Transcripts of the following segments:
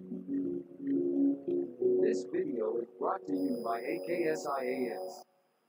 This video is brought to you by AKSIAS.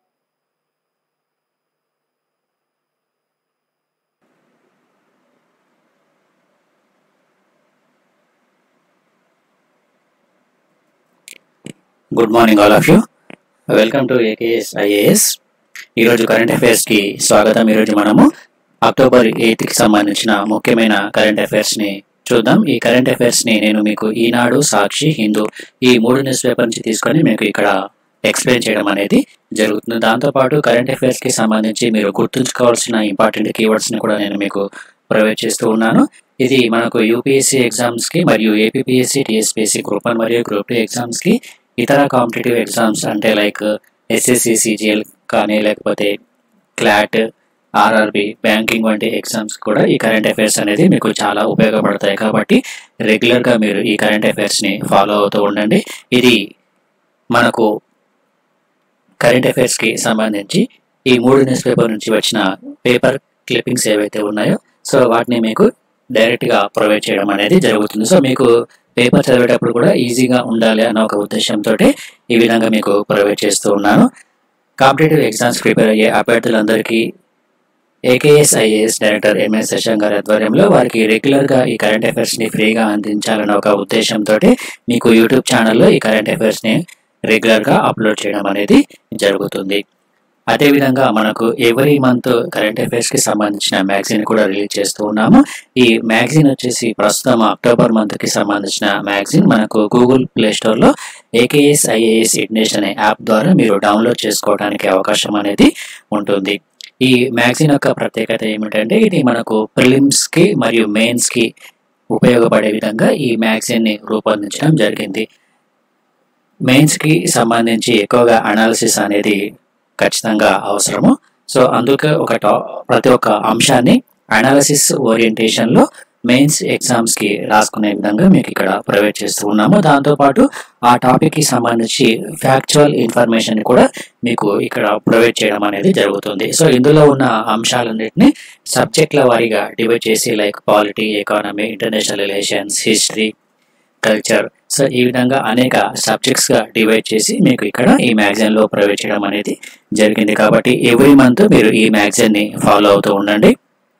Good morning all of you welcome to AKS IAS ఈరోజు current అఫైర్స్కి స్వాగతం ఈరోజు మనము October ఎయిత్కి సంబంధించిన ముఖ్యమైన కరెంట్ అఫైర్స్ని చూద్దాం ఈ కరెంట్ అఫైర్స్ని నేను మీకు ఈనాడు సాక్షి హిందూ ఈ మూడు న్యూస్ పేపర్ నుంచి తీసుకొని మీకు ఇక్కడ ఎక్స్ప్లెయిన్ చేయడం అనేది జరుగుతుంది దాంతోపాటు కరెంట్ అఫైర్స్కి సంబంధించి మీరు గుర్తుంచుకోవాల్సిన ఇంపార్టెంట్ కీవర్డ్స్ని కూడా నేను మీకు ప్రొవైడ్ చేస్తూ ఉన్నాను ఇది మనకు యూపీఎస్సీ ఎగ్జామ్స్కి మరియు ఏపీఎస్సీ టీఎస్పీఎస్సీ గ్రూప్ వన్ మరియు గ్రూప్ టూ ఎగ్జామ్స్కి ఇతర కాంపిటేటివ్ ఎగ్జామ్స్ అంటే లైక్ ఎస్ఎస్సి సిజిఎల్ కానీ లేకపోతే క్లాట్ ఆర్ఆర్బి బ్యాంకింగ్ వంటి ఎగ్జామ్స్ కూడా ఈ కరెంట్ అఫైర్స్ అనేది మీకు చాలా ఉపయోగపడతాయి కాబట్టి రెగ్యులర్గా మీరు ఈ కరెంట్ అఫైర్స్ని ఫాలో అవుతూ ఉండండి ఇది మనకు కరెంట్ అఫైర్స్కి సంబంధించి ఈ మూడు న్యూస్ పేపర్ నుంచి వచ్చిన పేపర్ క్లిప్పింగ్స్ ఏవైతే ఉన్నాయో సో వాటిని మీకు డైరెక్ట్గా ప్రొవైడ్ చేయడం అనేది జరుగుతుంది సో మీకు పేపర్ చదివేటప్పుడు కూడా ఈజీగా ఉండాలి అన్న ఒక ఉద్దేశంతో ఈ విధంగా మీకు ప్రొవైడ్ చేస్తూ ఉన్నాను కాంపిటేటివ్ ఎగ్జామ్స్ ప్రిపేర్ అయ్యే అభ్యర్థులందరికీ AKS IAS director MS Shashank గారి ఆధ్వర్యంలో వారికి రెగ్యులర్గా ఈ కరెంట్ అఫైర్స్ని ఫ్రీగా అందించాలన్న ఒక ఉద్దేశంతో మీకు యూట్యూబ్ ఛానల్లో ఈ కరెంట్ అఫైర్స్ని రెగ్యులర్గా అప్లోడ్ చేయడం అనేది జరుగుతుంది అదేవిధంగా మనకు ఎవ్రీ మంత్ కరెంట్ అఫైర్స్కి సంబంధించిన మ్యాగజైన్ కూడా రిలీజ్ చేస్తూ ఉన్నాము ఈ మ్యాగజైన్ వచ్చేసి ప్రస్తుతం అక్టోబర్ మంత్కి సంబంధించిన మ్యాగజైన్ మనకు గూగుల్ ప్లే స్టోర్లో ఏకేఎస్ ఐఏఎస్ ఇగ్నేష్ అనే యాప్ ద్వారా మీరు డౌన్లోడ్ చేసుకోవడానికి అవకాశం అనేది ఉంటుంది ఈ మ్యాగజైన్ యొక్క ప్రత్యేకత ఏమిటంటే ఇది మనకు ప్రిలిమ్స్కి మరియు మెయిన్స్కి ఉపయోగపడే విధంగా ఈ మ్యాగజైన్ని రూపొందించడం జరిగింది మెయిన్స్కి సంబంధించి ఎక్కువగా అనాలిసిస్ అనేది ఖచ్చితంగా అవసరము సో అందుకే ఒక టా ప్రతి ఒక్క అంశాన్ని అనాలిసిస్ ఓరియంటేషన్లో మెయిన్స్ ఎగ్జామ్స్కి రాసుకునే విధంగా మీకు ఇక్కడ ప్రొవైడ్ చేస్తూ ఉన్నాము దాంతోపాటు ఆ టాపిక్కి సంబంధించి ఫ్యాక్చువల్ ఇన్ఫర్మేషన్ కూడా మీకు ఇక్కడ ప్రొవైడ్ చేయడం అనేది జరుగుతుంది సో ఇందులో ఉన్న అంశాలన్నింటినీ సబ్జెక్టుల వారీగా డివైడ్ చేసి like polity economy international relations history culture so ఈ విధంగా అనేక సబ్జెక్ట్స్గా డివైడ్ చేసి మీకు ఇక్కడ ఈ మ్యాగజైన్లో ప్రొవైడ్ చేయడం అనేది జరిగింది కాబట్టి ఎవ్రీ మంత్ మీరు ఈ మ్యాగజైన్ని ఫాలో అవుతూ ఉండండి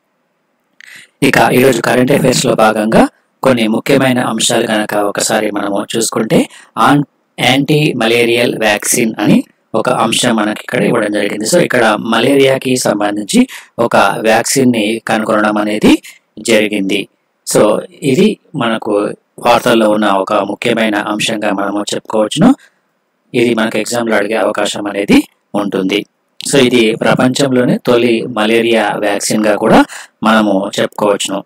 ఇక ఈరోజు కరెంట్ అఫైర్స్లో భాగంగా కొన్ని ముఖ్యమైన అంశాలు కనుక ఒకసారి మనము చూసుకుంటే ఆన్ యాంటీ మలేరియల్ వ్యాక్సిన్ అని ఒక అంశం మనకి ఇక్కడ ఇవ్వడం జరిగింది సో ఇక్కడ మలేరియాకి సంబంధించి ఒక వ్యాక్సిన్ని కనుగొనడం అనేది జరిగింది సో ఇది మనకు వార్తల్లో ఉన్న ఒక ముఖ్యమైన అంశంగా మనము చెప్పుకోవచ్చును ఇది మనకు ఎగ్జామ్లో అడిగే అవకాశం అనేది ఉంటుంది సో ఇది ప్రపంచంలోనే తొలి మలేరియా వ్యాక్సిన్గా కూడా మనము చెప్పుకోవచ్చును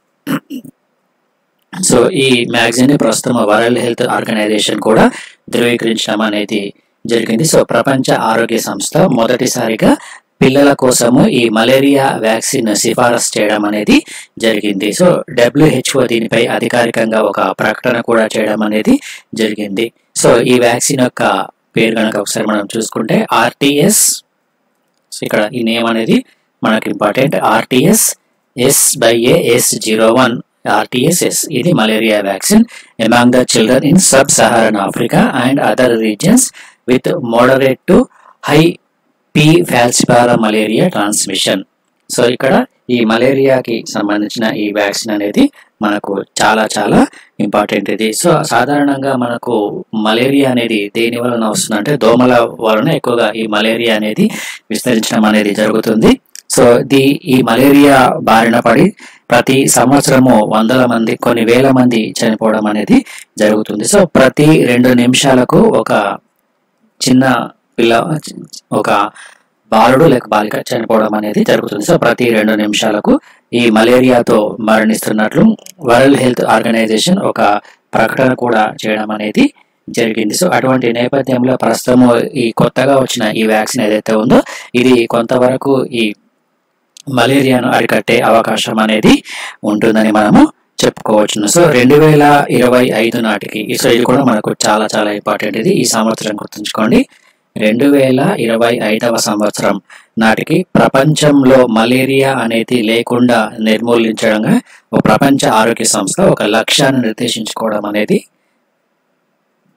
సో ఈ మ్యాగజైన్ ప్రస్తుతం వరల్డ్ హెల్త్ ఆర్గనైజేషన్ కూడా ధృవీకరించడం అనేది జరిగింది సో ప్రపంచ ఆరోగ్య సంస్థ మొదటిసారిగా పిల్లల కోసము ఈ మలేరియా వ్యాక్సిన్ సిఫారసు చేయడం అనేది జరిగింది సో డబ్ల్యూహెచ్ఓ దీనిపై అధికారికంగా ఒక ప్రకటన కూడా చేయడం అనేది జరిగింది సో ఈ వ్యాక్సిన్ యొక్క పేరు కనుక ఒకసారి మనం చూసుకుంటే ఆర్టీఎస్ సో ఇక్కడ ఈ నేమ్ అనేది మనకి important RTS S by A S zero one RTSS ఇది malaria vaccine among the children in sub Saharan Africa and other regions with moderate to high P falciparum malaria transmission so ఇక్కడ ఈ మలేరియాకి సంబంధించిన ఈ vaccine అనేది మనకు చాలా చాలా important ఇది సో సాధారణంగా మనకు మలేరియా అనేది దేని వలన వస్తుందంటే దోమల వలన ఎక్కువగా ఈ మలేరియా అనేది విస్తరించడం అనేది జరుగుతుంది సో ది ఈ మలేరియా బారిన పడి ప్రతి సంవత్సరము వందల మంది కొన్ని వేల మంది చనిపోవడం అనేది జరుగుతుంది సో ప్రతి రెండు నిమిషాలకు ఒక చిన్న పిల్ల ఒక బాలుడు లేక బాలిక చనిపోవడం అనేది జరుగుతుంది సో ప్రతి రెండు నిమిషాలకు ఈ మలేరియాతో మరణిస్తున్నట్లు వరల్డ్ హెల్త్ ఆర్గనైజేషన్ ఒక ప్రకటన కూడా చేయడం అనేది జరిగింది సో అటువంటి నేపథ్యంలో ప్రస్తుతం ఈ కొత్తగా వచ్చిన ఈ వ్యాక్సిన్ ఏదైతే ఉందో ఇది కొంతవరకు ఈ మలేరియాను అరికట్టే అవకాశం అనేది ఉంటుందని మనము చెప్పుకోవచ్చును సో రెండు వేల ఇరవై ఐదు నాటికి సో ఇది కూడా మనకు చాలా చాలా ఇంపార్టెంట్ ఇది ఈ సంవత్సరం గుర్తుంచుకోండి రెండు వేల ఇరవై ఐదవ సంవత్సరం నాటికి ప్రపంచంలో మలేరియా అనేది లేకుండా నిర్మూలించడంగా ఒక ప్రపంచ ఆరోగ్య సంస్థ ఒక లక్ష్యాన్ని నిర్దేశించుకోవడం అనేది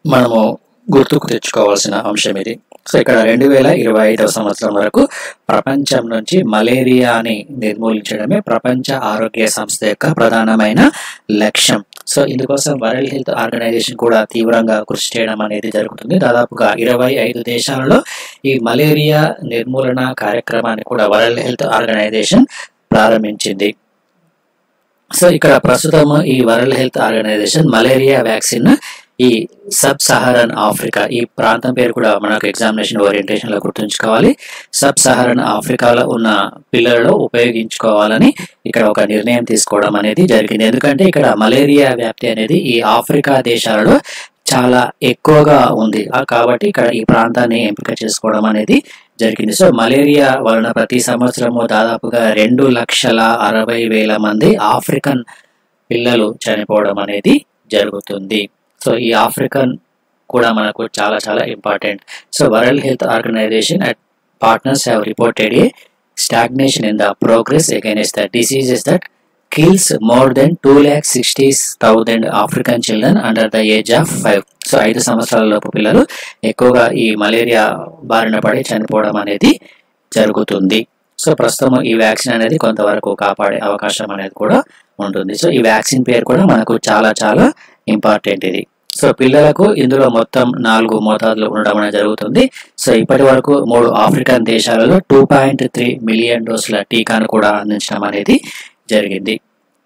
మనము గుర్తుకు తెచ్చుకోవాల్సిన అంశం ఇది సో ఇక్కడ రెండు వేల ఇరవై ఐదవ సంవత్సరం వరకు ప్రపంచం నుంచి మలేరియాని నిర్మూలించడమే ప్రపంచ ఆరోగ్య సంస్థ యొక్క ప్రధానమైన లక్ష్యం సో ఇందుకోసం వరల్డ్ హెల్త్ ఆర్గనైజేషన్ కూడా తీవ్రంగా కృషి చేయడం అనేది జరుగుతుంది దాదాపుగా ఇరవై ఐదు దేశాలలో ఈ మలేరియా నిర్మూలన కార్యక్రమాన్ని కూడా వరల్డ్ హెల్త్ ఆర్గనైజేషన్ ప్రారంభించింది సో ఇక్కడ ప్రస్తుతం ఈ World Health Organization malaria vaccine ఈ సబ్ సహారన్ ఆఫ్రికా ఈ ప్రాంతం పేరు కూడా మనకు ఎగ్జామినేషన్ ఓరియంటేషన్ లో గుర్తుంచుకోవాలి సబ్ సహారన్ ఆఫ్రికాలో ఉన్న పిల్లలలో ఉపయోగించుకోవాలని ఇక్కడ ఒక నిర్ణయం తీసుకోవడం అనేది జరిగింది ఎందుకంటే ఇక్కడ మలేరియా వ్యాప్తి అనేది ఈ ఆఫ్రికా దేశాలలో చాలా ఎక్కువగా ఉంది ఆ కాబట్టి ఇక్కడ ఈ ప్రాంతాన్ని ఎంపిక చేసుకోవడం అనేది జరిగింది సో మలేరియా వలన ప్రతి సంవత్సరము దాదాపుగా రెండు లక్షల అరవై వేల మంది ఆఫ్రికన్ పిల్లలు చనిపోవడం అనేది జరుగుతుంది సో ఈ ఆఫ్రికన్ కూడా మనకు చాలా చాలా important so World Health Organization at partners have reported a stagnation in the progress against the diseases that kills more than two lakh sixty thousand African children under the age of five so ఐదు సంవత్సరాల లోపు పిల్లలు ఎక్కువగా ఈ malaria బారిన పడి చనిపోవడం అనేది జరుగుతుంది సో ప్రస్తుతం ఈ వ్యాక్సిన్ అనేది కొంతవరకు కాపాడే అవకాశం అనేది కూడా ఉంటుంది సో ఈ వ్యాక్సిన్ పేరు కూడా మనకు చాలా చాలా ఇంపార్టెంట్ ఇది సో పిల్లలకు ఇందులో మొత్తం నాలుగు మోతాదులు ఉండడం అనేది జరుగుతుంది సో ఇప్పటి వరకు మూడు ఆఫ్రికన్ దేశాలలో టూ పాయింట్ త్రీ మిలియన్ డోసుల టీకాను కూడా అందించడం అనేది జరిగింది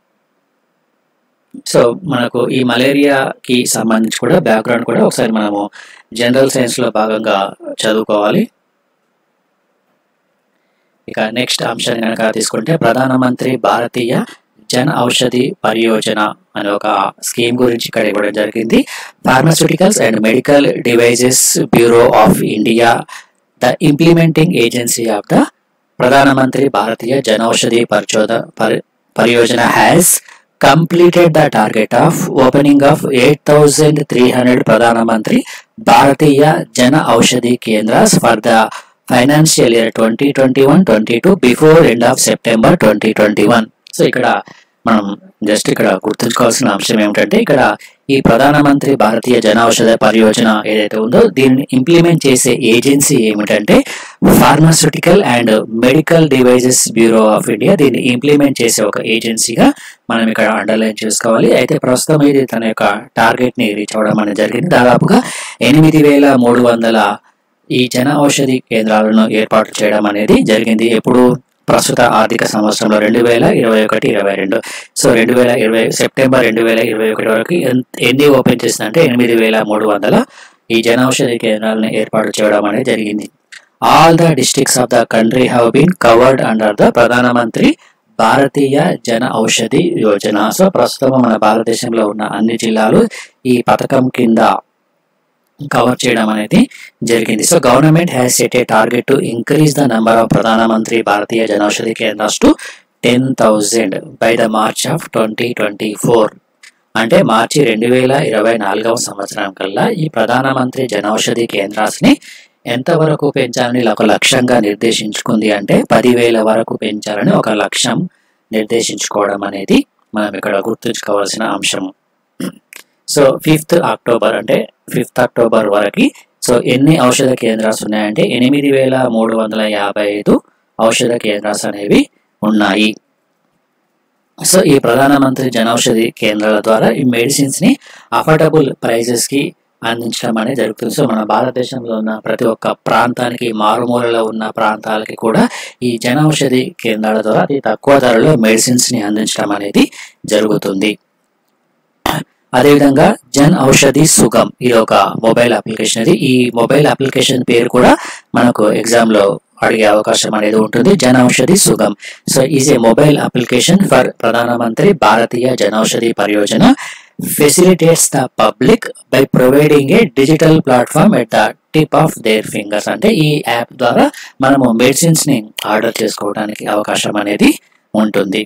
సో మనకు ఈ మలేరియాకి సంబంధించి కూడా బ్యాక్గ్రౌండ్ కూడా ఒకసారి మనము జనరల్ సైన్స్లో భాగంగా చదువుకోవాలి ఇక నెక్స్ట్ అంశాన్ని కనుక తీసుకుంటే ప్రధానమంత్రి భారతీయ జన ఔషధి పరియోజన అనే ఒక స్కీమ్ గురించి ఇక్కడ ఇవ్వడం జరిగింది pharmaceuticals and medical devices bureau of India the implementing agency of the Pradhan Mantri Bharatiya Jan Aushadhi పరిచోద పరి- Pariyojana has completed the target of opening of 8,300 Pradhan Mantri Bharatiya Jan Aushadhi Kendras for the financial year twenty twenty one twenty two before end of September twenty twenty one so ఇక్కడ మనం just ఇక్కడ గుర్తుంచుకోవాల్సిన అంశం ఏమిటంటే ఇక్కడ ఈ ప్రధానమంత్రి భారతీయ జన ఔషధ పరియోజన ఏదైతే ఉందో దీన్ని ఇంప్లిమెంట్ చేసే ఏజెన్సీ ఏమిటంటే pharmaceutical and medical devices bureau of India దీన్ని ఇంప్లిమెంట్ చేసే ఒక ఏజెన్సీగా మనం ఇక్కడ అండర్లైన్ చేసుకోవాలి అయితే ప్రస్తుతం ఇది తన యొక్క టార్గెట్ ని రీచ్ అవ్వడం అనేది జరిగింది దాదాపుగా ఎనిమిది వేల మూడు వందల ఈ జన ఔషధి కేంద్రాలను ఏర్పాటు చేయడం అనేది జరిగింది ఎప్పుడు ప్రస్తుత ఆర్థిక సంవత్సరంలో రెండు వేల ఇరవై ఒకటి ఇరవై రెండు సో రెండు వేల ఇరవై సెప్టెంబర్ రెండు వేల ఇరవై ఒకటి వరకు ఎన్- ఎన్ని ఓపెన్ చేసిందంటే ఎనిమిది వేల మూడు వందల ఈ జన ఔషధి కేంద్రాలను ఏర్పాటు చేయడం అనేది జరిగింది all the districts of the country have been covered under the Pradhan Mantri Bharatiya Jan Aushadhi Yojana so ప్రస్తుతం మన భారతదేశంలో ఉన్న అన్ని జిల్లాలు ఈ పథకం కింద కవర్ చేయడం అనేది జరిగింది so government has set a target to increase the number of Pradhan Mantri Bharatiya Janaushadhi Kendras to ten thousand by the March of twenty twenty four అంటే మార్చి రెండు వేల ఇరవై నాలుగవ సంవత్సరం కల్లా ఈ ప్రధానమంత్రి జనౌషధి కేంద్రాస్ని ఎంతవరకు పెంచాలని ఒక లక్ష్యంగా నిర్దేశించుకుంది అంటే పదివేల వరకు పెంచాలని ఒక లక్ష్యం నిర్దేశించుకోవడం అనేది మనం ఇక్కడ గుర్తుంచుకోవాల్సిన అంశం సో ఫిఫ్త్ అక్టోబర్ అంటే ఫిఫ్త్ అక్టోబర్ వరకు సో ఎన్ని ఔషధ కేంద్రాలు ఉన్నాయంటే ఎనిమిది వేల మూడు వందల యాభై ఐదు ఔషధ కేంద్రాలు అనేవి ఉన్నాయి సో ఈ ప్రధానమంత్రి జనౌషధి కేంద్రాల ద్వారా ఈ మెడిసిన్స్ ని అఫోర్డబుల్ ప్రైజెస్ కి అందించడం అనేది జరుగుతుంది సో మన భారతదేశంలో ఉన్న ప్రతి ఒక్క ప్రాంతానికి మారుమూలలో ఉన్న ప్రాంతాలకి కూడా ఈ జనౌషధి కేంద్రాల ద్వారా అతి తక్కువ ధరలో మెడిసిన్స్ ని అందించడం అనేది జరుగుతుంది అదేవిధంగా జన్ ఔషధి సుగం ఇది ఒక మొబైల్ అప్లికేషన్ ఇది ఈ మొబైల్ అప్లికేషన్ పేరు కూడా మనకు ఎగ్జామ్ లో అడిగే అవకాశం అనేది ఉంటుంది Jan Aushadhi Sugam so is a mobile application for Pradhan Mantri Bharatiya Jan Aushadhi Pariyojana facilitates the public by providing a digital platform at the tip of their fingers అంటే ఈ యాప్ ద్వారా మనము మెడిసిన్స్ ని ఆర్డర్ చేసుకోవడానికి అవకాశం అనేది ఉంటుంది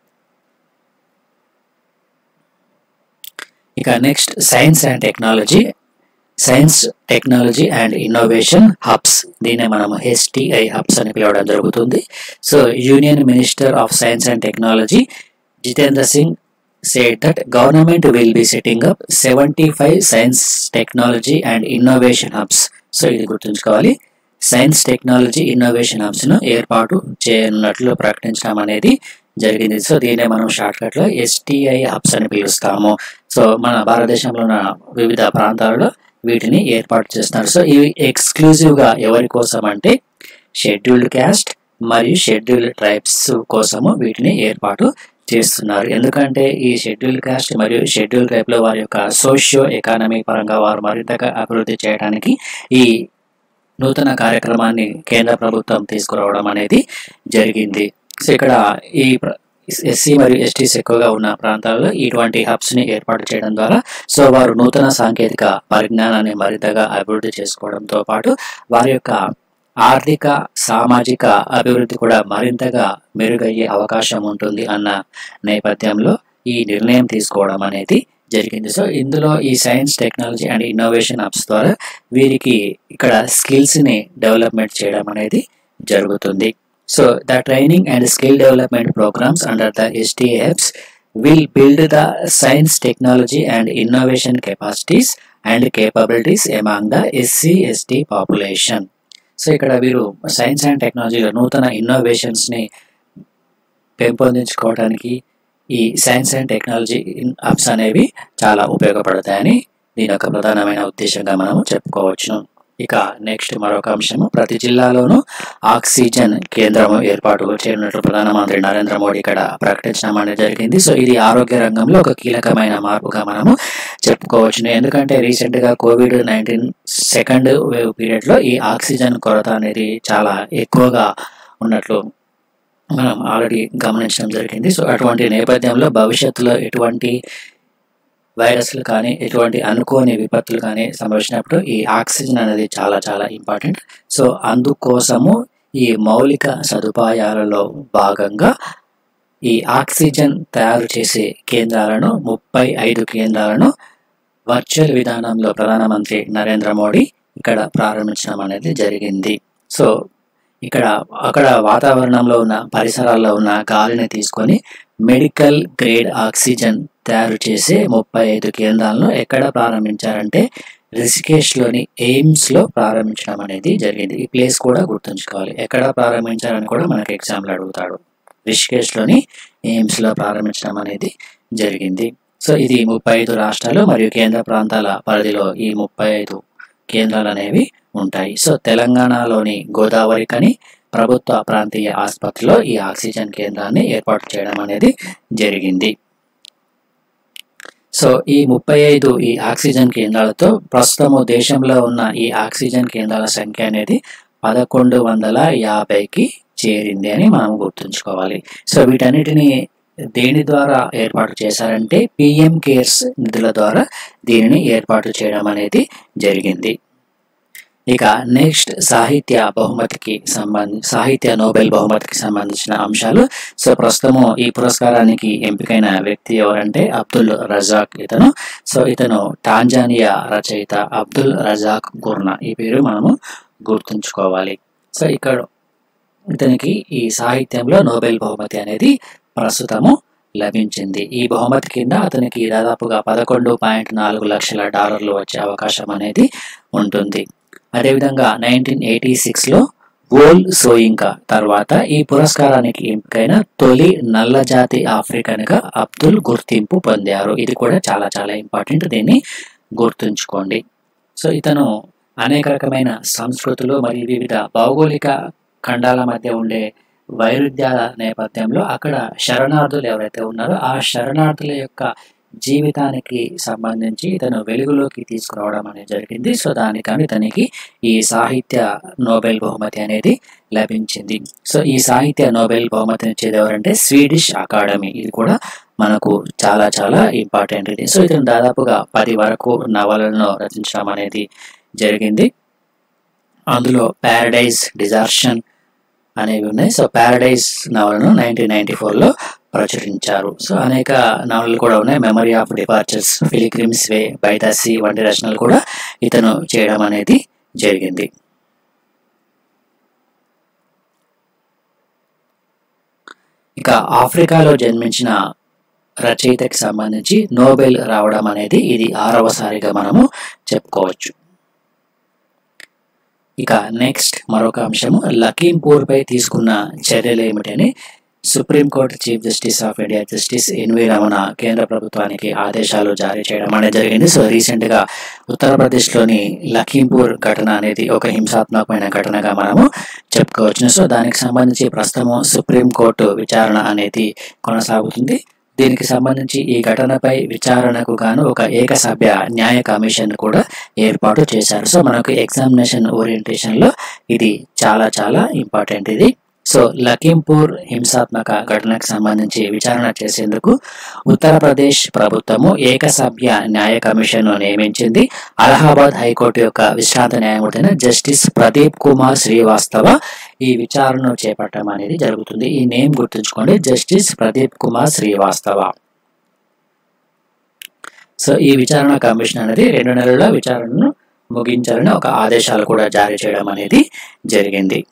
ఇక next science and technology science technology and innovation hubs దీన్ని మనం హెచ్టిఐ హబ్స్ అని పిలవడం జరుగుతుంది so union minister of science and technology Jitendra Singh said that government will be setting up 75 science technology and innovation hubs so ఇది గుర్తుంచుకోవాలి science technology innovation hubs ను ఏర్పాటు చేయనున్నట్లు ప్రకటించడం అనేది జరిగింది సో దీన్నే మనం షార్ట్ కట్ లో ఎస్టిఐ హబ్స్ అని పిలుస్తాము సో మన భారతదేశంలో ఉన్న వివిధ ప్రాంతాలలో వీటిని ఏర్పాటు చేస్తున్నారు సో ఇవి ఎక్స్క్లూజివ్ గా ఎవరి కోసం అంటే షెడ్యూల్డ్ క్యాస్ట్ మరియు షెడ్యూల్డ్ ట్రైబ్స్ కోసము వీటిని ఏర్పాటు చేస్తున్నారు ఎందుకంటే ఈ షెడ్యూల్ కాస్ట్ మరియు షెడ్యూల్ ట్రైబ్ లో వారి యొక్క సోషియో ఎకానమీ పరంగా వారు మరింతగా అభివృద్ధి చేయడానికి ఈ నూతన కార్యక్రమాన్ని కేంద్ర ప్రభుత్వం తీసుకురావడం అనేది జరిగింది సో ఇక్కడ ఈ ఎస్సీ మరియు ఎస్టీస్ ఎక్కువగా ఉన్న ప్రాంతాల్లో ఇటువంటి హబ్స్ ని ఏర్పాటు చేయడం ద్వారా సో వారు నూతన సాంకేతిక పరిజ్ఞానాన్ని మరింతగా అభివృద్ధి చేసుకోవడంతో పాటు వారి యొక్క ఆర్థిక సామాజిక అభివృద్ధి కూడా మరింతగా మెరుగయ్యే అవకాశం ఉంటుంది అన్న నేపథ్యంలో ఈ నిర్ణయం తీసుకోవడం అనేది జరిగింది సో ఇందులో ఈ science technology and innovation hubs ద్వారా వీరికి ఇక్కడ స్కిల్స్ ని డెవలప్మెంట్ చేయడం అనేది జరుగుతుంది so the training and skill development programmes under the STFs will build the science technology and innovation capacities and capabilities among the SC ST population so ఇక్కడ వీరు science and టెక్నాలజీలో నూతన ఇన్నోవేషన్స్ ని పెంపొందించుకోవడానికి ఈ సైన్స్ అండ్ టెక్నాలజీ అప్స్ అనేవి చాలా ఉపయోగపడతాయని దీని యొక్క ప్రధానమైన ఉద్దేశంగా మనము చెప్పుకోవచ్చును ఇక నెక్స్ట్ మరొక అంశము ప్రతి జిల్లాలోనూ ఆక్సిజన్ కేంద్రం ఏర్పాటు చేయనున్నట్లు ప్రధానమంత్రి నరేంద్ర మోడీ ఇక్కడ ప్రకటించడం అనేది జరిగింది సో ఇది ఆరోగ్య రంగంలో ఒక కీలకమైన మార్పుగా మనము చెప్పుకోవచ్చును ఎందుకంటే రీసెంట్ గా Covid nineteen second wave period లో ఈ ఆక్సిజన్ కొరత అనేది చాలా ఎక్కువగా ఉన్నట్లు మనం ఆల్రెడీ గమనించడం జరిగింది సో అటువంటి నేపథ్యంలో భవిష్యత్తులో ఎటువంటి వైరస్లు కానీ ఎటువంటి అనుకోని విపత్తులు కానీ సంభవించినప్పుడు ఈ ఆక్సిజన్ అనేది చాలా చాలా ఇంపార్టెంట్ సో అందుకోసము ఈ మౌలిక సదుపాయాలలో భాగంగా ఈ ఆక్సిజన్ తయారు చేసే కేంద్రాలను ముప్పై ఐదు కేంద్రాలను వర్చువల్ విధానంలో ప్రధానమంత్రి నరేంద్ర మోడీ ఇక్కడ ప్రారంభించడం అనేది జరిగింది సో ఇక్కడ అక్కడ వాతావరణంలో ఉన్న పరిసరాల్లో ఉన్న గాలిని తీసుకొని మెడికల్ గ్రేడ్ ఆక్సిజన్ తయారు చేసే ముప్పై ఐదు కేంద్రాలను ఎక్కడ ప్రారంభించారంటే రిషికేష్లోని ఎయిమ్స్లో ప్రారంభించడం అనేది జరిగింది ఈ ప్లేస్ కూడా గుర్తుంచుకోవాలి ఎక్కడ ప్రారంభించారని కూడా మనకి ఎగ్జామ్లో అడుగుతాడు రిషికేష్లోని ఎయిమ్స్లో ప్రారంభించడం అనేది జరిగింది సో ఇది ముప్పై ఐదు రాష్ట్రాలు మరియు కేంద్ర ప్రాంతాల పరిధిలో ఈ ముప్పై ఐదు కేంద్రాలు అనేవి ఉంటాయి సో తెలంగాణలోని గోదావరి కని ప్రభుత్వ ప్రాంతీయ ఆసుపత్రిలో ఈ ఆక్సిజన్ కేంద్రాన్ని ఏర్పాటు చేయడం అనేది జరిగింది సో ఈ ముప్పై ఐదు ఈ ఆక్సిజన్ కేంద్రాలతో ప్రస్తుతము దేశంలో ఉన్న ఈ ఆక్సిజన్ కేంద్రాల సంఖ్య అనేది పదకొండు వందల యాభైకి చేరింది అని మనం గుర్తుంచుకోవాలి సో వీటన్నిటిని దేని ద్వారా ఏర్పాటు చేశారంటే పిఎం కేర్స్ నిధుల ద్వారా దీనిని ఏర్పాటు చేయడం అనేది జరిగింది ఇక నెక్స్ట్ సాహిత్య బహుమతికి సంబంధించి సాహిత్య నోబెల్ బహుమతికి సంబంధించిన అంశాలు సో ప్రస్తుతము ఈ పురస్కారానికి ఎంపికైన వ్యక్తి ఎవరంటే అబ్దుల్ రజాక్ ఇతను సో ఇతను టాంజానియా రచయిత అబ్దుల్ రజాక్ గుర్నా ఈ పేరు మనము గుర్తుంచుకోవాలి సో ఇక్కడ ఇతనికి ఈ సాహిత్యంలో నోబెల్ బహుమతి అనేది ప్రస్తుతము లభించింది ఈ బహుమతి కింద అతనికి దాదాపుగా పదకొండు పాయింట్ నాలుగు లక్షల డాలర్లు వచ్చే అవకాశం అనేది ఉంటుంది అదేవిధంగా నైన్టీన్ ఎయిటీ సిక్స్లో వోల్ సోయింకా తర్వాత ఈ పురస్కారానికి ఎంపికైన తొలి నల్లజాతి ఆఫ్రికన్గా అబ్దుల్ గుర్తింపు పొందారు ఇది కూడా చాలా చాలా ఇంపార్టెంట్ దీన్ని గుర్తుంచుకోండి సో ఇతను అనేక రకమైన సంస్కృతులు మరియు వివిధ భౌగోళిక ఖండాల మధ్య ఉండే వైరుధ్యాల నేపథ్యంలో అక్కడ శరణార్థులు ఎవరైతే ఉన్నారో ఆ శరణార్థుల యొక్క జీవితానికి సంబంధించి ఇతను వెలుగులోకి తీసుకురావడం అనేది జరిగింది సో దానికని ఇతనికి ఈ సాహిత్య నోబెల్ బహుమతి అనేది లభించింది సో ఈ సాహిత్య నోబెల్ బహుమతిని ఇచ్చేది ఎవరంటే స్వీడిష్ అకాడమీ ఇది కూడా మనకు చాలా చాలా ఇంపార్టెంట్ ఇది సో ఇతను దాదాపుగా పది వరకు నవలను రచించడం అనేది జరిగింది అందులో ప్యారడైజ్ డిజార్షన్ అనేవి ఉన్నాయి సో ప్యారడైజ్ నవలను నైన్టీన్ నైన్టీ ఫోర్లో ప్రచురించారు సో అనేక నవలలు కూడా ఉన్నాయి memory of departures pilgrims way by the sea వంటి రచనలు కూడా ఇతను చేయడం అనేది జరిగింది ఇక ఆఫ్రికాలో జన్మించిన రచయితకి సంబంధించి నోబెల్ రావడం అనేది ఇది ఆరవసారిగా మనము చెప్పుకోవచ్చు ఇక నెక్స్ట్ మరొక అంశము లఖీంపూర్ పై తీసుకున్న చర్యలు ఏమిటని supreme court chief justice of India justice N V Ramana కేంద్ర ప్రభుత్వానికి ఆదేశాలు జారీ చేయడం అనేది జరిగింది సో రీసెంట్ గా ఉత్తరప్రదేశ్లోని లఖీంపూర్ ఘటన అనేది ఒక హింసాత్మకమైన ఘటనగా మనము చెప్పుకోవచ్చు సో దానికి సంబంధించి ప్రస్తుతము సుప్రీంకోర్టు విచారణ అనేది కొనసాగుతుంది దీనికి సంబంధించి ఈ ఘటనపై విచారణకు గాను ఒక ఏకసభ్య న్యాయ కమిషన్ కూడా ఏర్పాటు చేశారు సో మనకు ఎగ్జామినేషన్ ఓరియంటేషన్ లో ఇది చాలా చాలా ఇంపార్టెంట్ ఇది సో లఖీంపూర్ హింసాత్మక ఘటనకు సంబంధించి విచారణ చేసేందుకు ఉత్తరప్రదేశ్ ప్రభుత్వము ఏకసభ్య న్యాయ కమిషన్ నియమించింది అలహాబాద్ హైకోర్టు యొక్క విశ్రాంత న్యాయమూర్తి అయిన జస్టిస్ ప్రదీప్ కుమార్ శ్రీవాస్తవ ఈ విచారణను చేపట్టడం అనేది జరుగుతుంది ఈ నేమ్ గుర్తుంచుకోండి జస్టిస్ ప్రదీప్ కుమార్ శ్రీవాస్తవ సో ఈ విచారణ కమిషన్ అనేది రెండు నెలల విచారణను ముగించాలని ఒక ఆదేశాలు కూడా జారీ చేయడం అనేది జరిగింది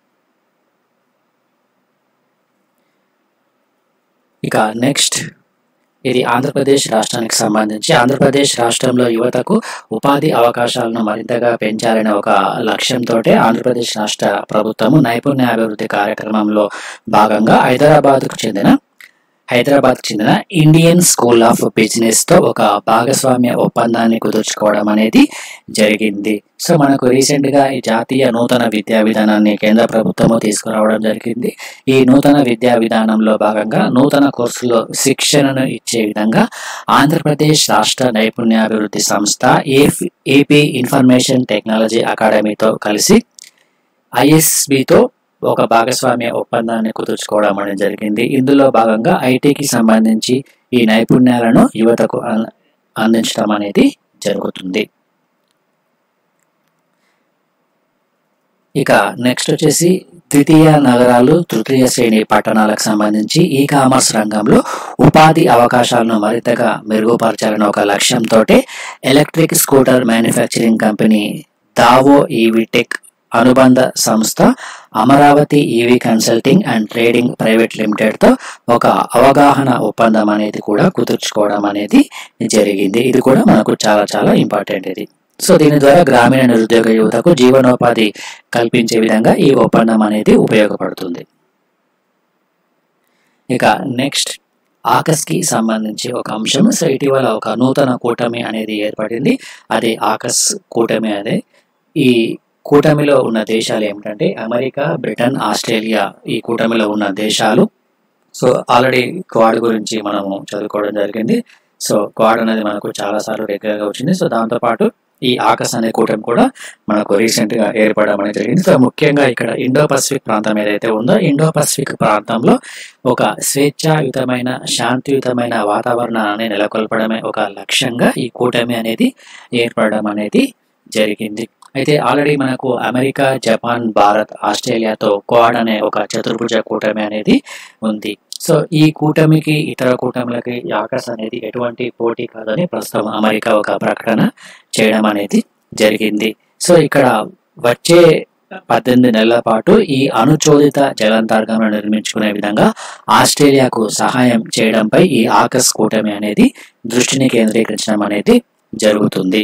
ఇక నెక్స్ట్ ఇది ఆంధ్రప్రదేశ్ రాష్ట్రానికి సంబంధించి ఆంధ్రప్రదేశ్ రాష్ట్రంలో యువతకు ఉపాధి అవకాశాలను మరింతగా పెంచాలనే ఒక లక్ష్యంతో ఆంధ్రప్రదేశ్ రాష్ట్ర ప్రభుత్వము నైపుణ్యాభివృద్ధి కార్యక్రమంలో భాగంగా హైదరాబాద్కు చెందిన హైదరాబాద్ చెందిన ఇండియన్ స్కూల్ ఆఫ్ బిజినెస్ తో ఒక భాగస్వామ్య ఒప్పందాన్ని కుదుర్చుకోవడం అనేది జరిగింది సో మనకు రీసెంట్ గా ఈ జాతీయ నూతన విద్యా విధానాన్ని కేంద్ర ప్రభుత్వము తీసుకురావడం జరిగింది ఈ నూతన విద్యా విధానంలో భాగంగా నూతన కోర్సులో శిక్షణను ఇచ్చే విధంగా ఆంధ్రప్రదేశ్ రాష్ట్ర నైపుణ్యాభివృద్ధి సంస్థ ఏఫ్ ఏపీ ఇన్ఫర్మేషన్ టెక్నాలజీ అకాడమీతో కలిసి ఐఎస్బితో ఒక భాగస్వామ్య ఒప్పందాన్ని కుదుర్చుకోవడం అనేది జరిగింది ఇందులో భాగంగా ఐటీకి సంబంధించి ఈ నైపుణ్యాలను యువతకు అం- అందించడం అనేది జరుగుతుంది ఇక నెక్స్ట్ వచ్చేసి ద్వితీయ నగరాలు తృతీయ శ్రేణి పట్టణాలకు సంబంధించి ఈ కామర్స్ రంగంలో ఉపాధి అవకాశాలను మరింతగా మెరుగుపరచాలని ఒక లక్ష్యంతో electric scooter manufacturing company Dao EVTech అనుబంధ సంస్థ Amaravati EV consulting and trading private limited తో ఒక అవగాహన ఒప్పందం అనేది కూడా కుదుర్చుకోవడం అనేది జరిగింది ఇది కూడా మనకు చాలా చాలా ఇంపార్టెంట్ ఇది సో దీని ద్వారా గ్రామీణ నిరుద్యోగ యువతకు జీవనోపాధి కల్పించే విధంగా ఈ ఒప్పందం అనేది ఉపయోగపడుతుంది ఇక నెక్స్ట్ ఆకస్కి సంబంధించి ఒక అంశం సో ఇటీవల ఒక నూతన కూటమి అనేది ఏర్పడింది అదే ఆకస్ కూటమి అదే ఈ కూటమిలో ఉన్న దేశాలు ఏమిటంటే అమెరికా బ్రిటన్ ఆస్ట్రేలియా ఈ కూటమిలో ఉన్న దేశాలు సో ఆల్రెడీ క్వాడ్ గురించి మనము చదువుకోవడం జరిగింది సో క్వాడ్ అనేది మనకు చాలా సార్లు రెగ్యులర్గా వచ్చింది సో దాంతోపాటు ఈ ఆకస్ అనే కూటమి కూడా మనకు రీసెంట్ గా ఏర్పడడం అనేది జరిగింది సో ముఖ్యంగా ఇక్కడ ఇండో పసిఫిక్ ప్రాంతం ఏదైతే ఉందో ఇండో పసిఫిక్ ప్రాంతంలో ఒక స్వేచ్ఛాయుతమైన శాంతియుతమైన వాతావరణాన్ని నెలకొల్పడమే ఒక లక్ష్యంగా ఈ కూటమి అనేది ఏర్పడడం అనేది జరిగింది అయితే ఆల్రెడీ మనకు అమెరికా జపాన్ భారత్ ఆస్ట్రేలియాతో క్వాడ్ అనే ఒక చతుర్భుజ కూటమి అనేది ఉంది సో ఈ కూటమికి ఇతర కూటమిలకి ఈ ఆకర్ష్ అనేది ఎటువంటి పోటీ కాదని ప్రస్తుతం అమెరికా ఒక ప్రకటన చేయడం అనేది జరిగింది సో ఇక్కడ వచ్చే పద్దెనిమిది నెలల పాటు ఈ అనుచోదిత జలాంతర్గంను నిర్మించుకునే విధంగా ఆస్ట్రేలియాకు సహాయం చేయడంపై ఈ ఆకస్ కూటమి అనేది దృష్టిని కేంద్రీకరించడం అనేది జరుగుతుంది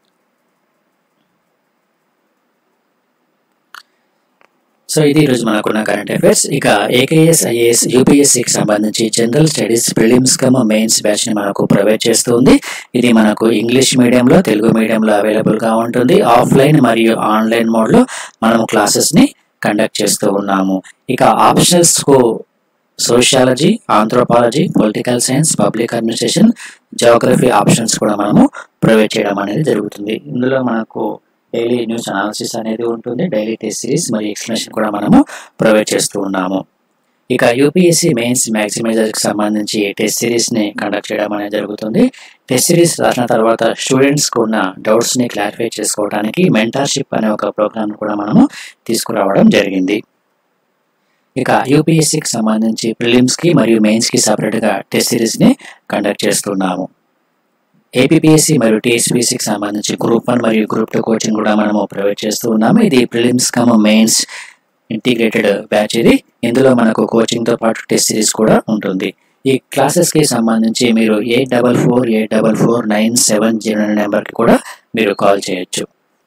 సో ఇది ఈరోజు మనకున్న కరెంట్ అఫైర్స్ ఇక ఏకేఎస్ ఐఏఎస్ యూపీఎస్సికి సంబంధించి general studies prelims cum mains batch ని మనకు ప్రొవైడ్ చేస్తుంది ఇది మనకు ఇంగ్లీష్ మీడియంలో తెలుగు మీడియంలో అవైలబుల్ గా ఉంటుంది ఆఫ్లైన్ మరియు ఆన్లైన్ మోడ్ లో మనము క్లాసెస్ ని కండక్ట్ చేస్తూ ఉన్నాము ఇక ఆప్షనల్స్ కు sociology anthropology political science public administration geography options కూడా మనము ప్రొవైడ్ చేయడం అనేది జరుగుతుంది ఇందులో మనకు డైలీ న్యూస్ అనాలిసిస్ అనేది ఉంటుంది డైలీ టెస్ట్ సిరీస్ మరియు ఎక్స్ప్లెనేషన్ కూడా మనము ప్రొవైడ్ చేస్తూ ఉన్నాము ఇక యూపీఎస్సీ మెయిన్స్ మ్యాక్సిమైజర్కి సంబంధించి టెస్ట్ సిరీస్ని కండక్ట్ చేయడం అనేది జరుగుతుంది టెస్ట్ సిరీస్ రాసిన తర్వాత స్టూడెంట్స్కి ఉన్న డౌట్స్ని క్లారిఫై చేసుకోవడానికి మెంటర్షిప్ అనే ఒక ప్రోగ్రామ్ కూడా మనము తీసుకురావడం జరిగింది ఇక యూపీఎస్సీకి సంబంధించి ప్రిలిమ్స్కి మరియు మెయిన్స్కి సపరేట్గా టెస్ట్ సిరీస్ని కండక్ట్ చేస్తున్నాము ఏపీఎస్సి మరియు టీఎస్పీసీకి సంబంధించి గ్రూప్ వన్ మరియు గ్రూప్ టూ కోచింగ్ కూడా మనము ప్రొవైడ్ చేస్తూ ఉన్నాము ఇది prelims cum mains integrated batch ఇది ఇందులో మనకు కోచింగ్తో పాటు టెస్ట్ సిరీస్ కూడా ఉంటుంది ఈ క్లాసెస్కి సంబంధించి మీరు eight double four eight double four nine seven zero నెంబర్కి కూడా మీరు కాల్ చేయొచ్చు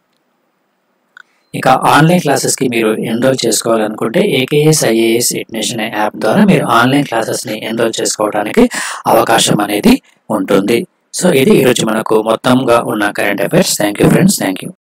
ఇక ఆన్లైన్ క్లాసెస్కి మీరు ఎన్రోల్ చేసుకోవాలనుకుంటే ఏకేఎస్ ఐఏఎస్ ఎడ్యుకేషన్ యాప్ ద్వారా మీరు ఆన్లైన్ క్లాసెస్ని ఎన్రోల్ చేసుకోవడానికి అవకాశం అనేది ఉంటుంది సో ఇది ఈరోజు మనకు మొత్తంగా ఉన్న current affairs thank you friends thank you